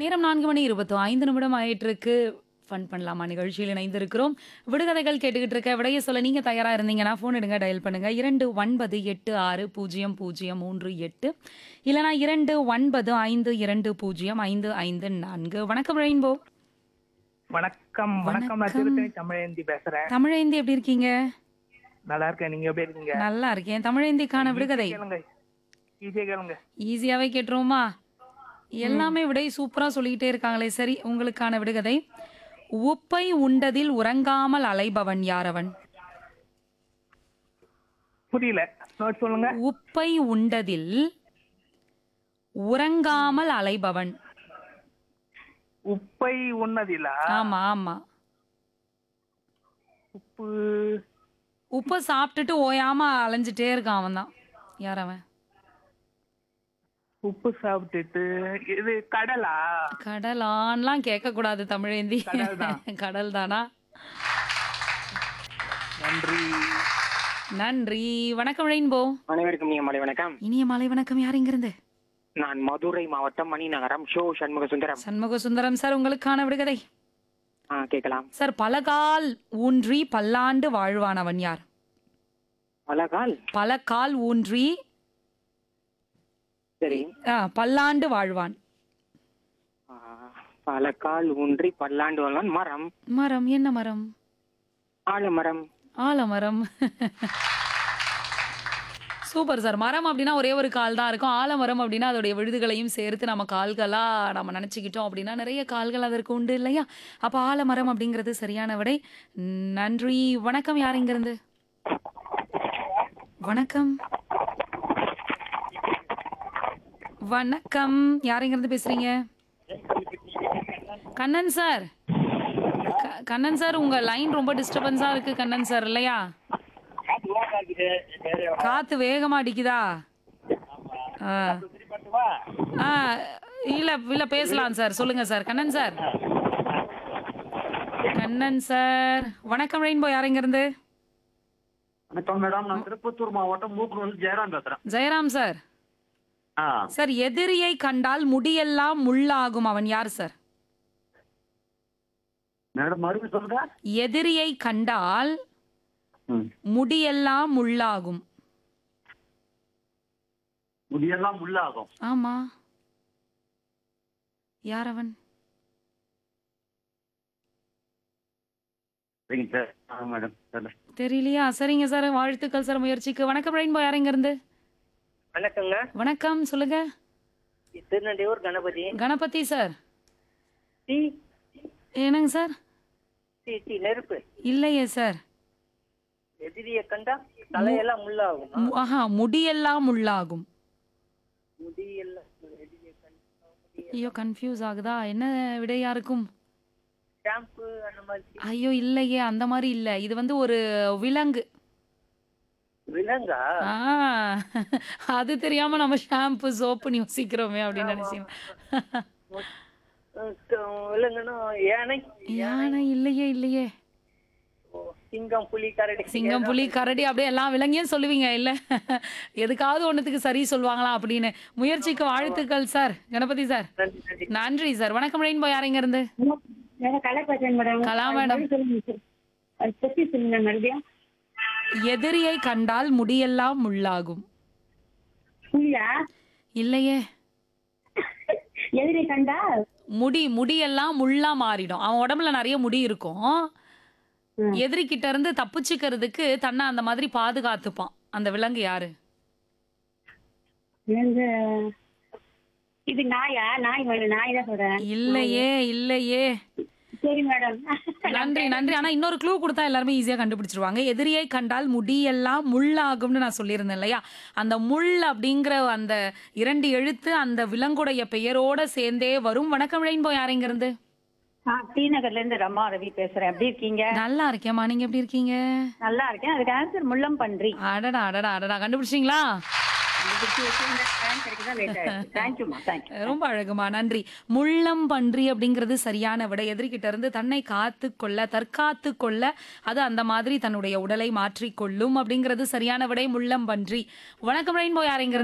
நேரம் நான்கு மணி இருபத்தோ ஐந்து நிமிடம் ஆயிட்டு இருக்கு ஃபன் பண்ணலாமா நிகழ்ச்சியில் இணைந்திருக்கிறோம் விடுகதைகள் கேட்டுக்கிட்டு இருக்க விடைய சொல்ல நீங்க தயாரா இருந்தீங்கன்னா ஃபோன் எடுங்க டயல் பண்ணுங்க இரண்டு ஒன்பது எட்டு ஆறு பூஜ்ஜியம் பூஜ்ஜியம் மூன்று எட்டு இல்லைனா இரண்டு ஒன்பது ஐந்து இரண்டு பூஜ்ஜியம் ஐந்து ஐந்து நான்கு வணக்கம் ரெயின்போ வணக்கம் வணக்கம் நான் வணக்கம். திருத்தணி தமிழேந்தி பேசுறேன் தமிழேந்தி எப்படி இருக்கீங்க நல்லா இருக்கேன் நீங்க எப்படி இருக்கீங்க நல்லா இருக்கேன் தமிழேந்திக்கான விடுகதை கேளுங்க ஈஸியா கேளுங்க ஈஸியாவே கேட்டுருவோமா எல்லாமே விடை சூப்பரா சொல்லிக்கிட்டே இருக்காங்களே சரி உங்களுக்கான விடுகதை உப்பை உண்டதில் உறங்காமல் அலைபவன் யாரவன் புரியல நோட் சொல்லுங்க உப்பை உண்டதில் உறங்காமல் அலைபவன் உப்பை உண்ணதில்லா ஆமா ஆமா உப்பு உப்பை சாப்பிட்டுட்டு ஓயாம அலைஞ்சிட்டே இருக்கான் அவன் தான் யார் அவன் உப்பு சாப்பிட்டுட்டு இது கடலா கடலான்லாம் கேட்க கூடாது தமிழேந்தி கடல்தான். கடல் தானா நன்றி நன்றி வணக்கம் ரெயின்போ அனைவருக்கும் நீங்க மாலை வணக்கம் இனிய மாலை வணக்கம் யார் இங்கிருந்து நான் மதுரை மாவட்டம் மணிநகரம் ஷோ சண்முக சுந்தரம் சண்முக சுந்தரம் சார் உங்களுக்கான விடுகதை ஆ கேட்கலாம் சார் பலகால் ஊன்றி பல்லாண்டு வாழ்வானவன் யார் அழகால் பல கால் ஊன்றி சரி ஆ, பல்லாண்டு வாழ்வான் ஆ, பல கால் ஊன்றி பல்லாண்டு வாழ்வான் மரம் மரம் என்ன மரம் ஆலமரம் ஆலமரம் சூப்பர் சார் மரம் அப்படின்னா ஒரே ஒரு கால் தான் இருக்கும் ஆலமரம் அப்படின்னா அதோடைய விழுதுகளையும் சேர்த்து நம்ம கால்களா நம்ம நினைச்சுக்கிட்டோம் அப்படின்னா நிறைய கால்கள் அதற்கு உண்டு இல்லையா அப்ப ஆலமரம் அப்படிங்கிறது சரியான விடை நன்றி வணக்கம் யார் இங்கிருந்து வணக்கம் வணக்கம் யார் இங்கிருந்து பேசுறீங்க கண்ணன் சார் க- கண்ணன் சார் உங்க லைன் ரொம்ப டிஸ்டர்பன்ஸா இருக்கு கண்ணன் சார் இல்லையா காத்து வேகமா அடிக்குதா ஆ. ஆ இல்ல இல்ல பேசலாம் சார் சொல்லுங்க sir Kannan sir Kannan sir வணக்கம் ரெயின்போ யார் இங்க இருந்து வணக்கம் மேடம் நான் திருப்பத்தூர் மாவட்டம் மூக்குநூல் ஜெயராம் பேசுறேன் ஜெயராம் சார் ஆ சார் எதிரியை கண்டால் முடியெல்லாம் முள்ளாகும் அவன் யார் சார் மேடம் மறுபடியும் சொல்லுங்க எதிரியை கண்டால் ம். முடியெல்லாம் முள்ளாகும் முடியெல்லாம் உள்ளாகும் ஆமா யார் அவன் சரிங்க சார் ஆ மேடம் சரி தெரியலையா சரிங்க சார் வாழ்த்துக்கள் சார் முயற்சிக்கு வணக்கம் ரெயின்போ யார் இங்க இருந்து வணக்கங்க வணக்கம் சொல்லுங்க திருநெல்வேலூர் கணபதி கணபதி சார் டீ என்னங்க சார் டீ டீ நெருப்பு இல்லையே சார் எதிரிய கண்டா தலையெல்லாம் முள்ளாகும் மு- ஆஹா முடியெல்லாம் உள்ளாகும் முடியெல்லாம் எதிரிய கண்டா ஐயோ கன்ஃபியூஸ் ஆகுதா என்ன விடையா இருக்கும் ஷாம்பு அந்த மாதிரி ஐயோ இல்லையே அந்த மாதிரி இல்ல இது வந்து ஒரு விலங்கு விலங்கா ஆ அது தெரியாம நம்ம ஷாம்பு சோப்புன்னு யோசிக்கிறோமே அப்படின்னு நினைச்சேன் அஹ் க- விலங்குன்னா யானை யானை இல்லையே இல்லையே ஓ, சிங்கம் புலி கரடி சிங்கம் புலி கரடி அப்படியே எல்லா விலங்கையும் சொல்லுவீங்க இல்ல எதுக்காவது ஒண்ணுத்துக்கு சரி சொல்லுவாங்களா அப்படின்னு முயற்சிக்கு வாழ்த்துக்கள் சார் கணபதி சார் நன்றி நன்றி நன்றி சார் வணக்கம் ரெயின்போ யாருங்க இருந்து மேடம் கலை பேசுறேன் மேடம் கலா மேடம் சொல்லுங்க சார் அது பத்தி சொல்லுங்க மறுபடியும் எதிரியை கண்டால் முடியெல்லாம் முள்ளாகும் புரியா இல்லையே எதிரி கண்டா முடி முடியெல்லாம் முள்ளா மாறிடும் அவன் உடம்புல நிறைய முடி இருக்கும் எதிரி கிட்ட இருந்து தப்பிச்சுக்கிறதுக்கு தன்னை அந்த மாதிரி பாதுகாத்துப்பான் அந்த விலங்கு யாரு எங்க இது நாயா நாய் வேணும் நாய் தான் சொல்றேன் இல்லையே இல்லையே சரி மேடம் நன்றி நன்றி ஆனா இன்னொரு க்ளூ கொடுத்தா எல்லாருமே ஈஸியா கண்டுபிடிச்சிருவாங்க எதிரியை கண்டால் முடியெல்லாம் முள்ளாகும்னு நான் சொல்லியிருந்தேன் இல்லையா அந்த முள் அப்படிங்கிற அந்த இரண்டு எழுத்து அந்த விலங்குடைய பெயரோட சேர்ந்தே வரும் வணக்கம் ரெயின்போ யாருங்க இருந்து டி நகர்ல இருந்து ரமா ரவி பேசுறேன் எப்படி இருக்கீங்க நல்லா இருக்கேம்மா நீங்க எப்படி இருக்கீங்க நல்லா இருக்கேன் அதுக்கு ஆன்சர் முள்ளம் பன்றி அடடா அடடா அடடா கண்டுபிடிச்சிங்களா தேங்க்யூமா தேங்க்யூ ரொம்ப அழகுமா நன்றி முள்ளம் பன்றி அப்படிங்கிறது சரியான விடை எதிர்கிட்ட இருந்து தன்னை காத்து கொள்ள தற்காத்து கொள்ள அது அந்த மாதிரி தன்னுடைய உடலை மாற்றிக்கொள்ளும் அப்படிங்கிறது சரியான விடை முள்ளம் பன்றி வணக்கம் ரெயின்போ யாருங்க